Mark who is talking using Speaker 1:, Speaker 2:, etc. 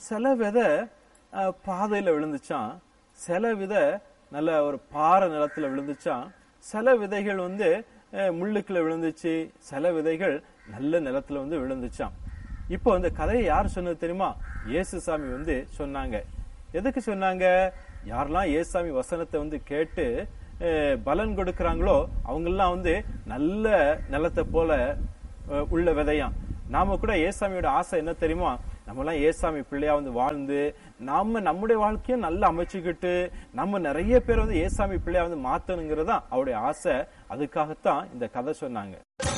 Speaker 1: சில விதை அஹ், பாதையில விழுந்துச்சான் சில விதை நல்ல ஒரு பாறை நிலத்துல விழுந்துச்சான் சில விதைகள் வந்து அஹ், முள்ளுக்குள்ள விழுந்துச்சு சில விதைகள் நல்ல நிலத்துல வந்து விழுந்துச்சான் இப்போ இந்த கதையை யார் சொன்னது தெரியுமா இயேசுசாமி வந்து சொன்னாங்க எதுக்கு சொன்னாங்க யாரெல்லாம் இயேசுசாமி வசனத்தை வந்து கேட்டு அஹ், பலன் கொடுக்கறாங்களோ அவங்கெல்லாம் வந்து நல்ல நிலத்தை போல அஹ், உள்ள விதையாம் நாம கூட ஏசாமியோட ஆசை என்ன தெரியுமா நம்ம எல்லாம் ஏசாமி பிள்ளையா வந்து வாழ்ந்து நாம நம்முடைய வாழ்க்கையை நல்லா அமைச்சுக்கிட்டு நம்ம நிறைய பேர் வந்து ஏசாமி பிள்ளையா வந்து மாத்தணுங்கிறதா அவருடைய ஆசை அதுக்காகத்தான் இந்த கதை சொன்னாங்க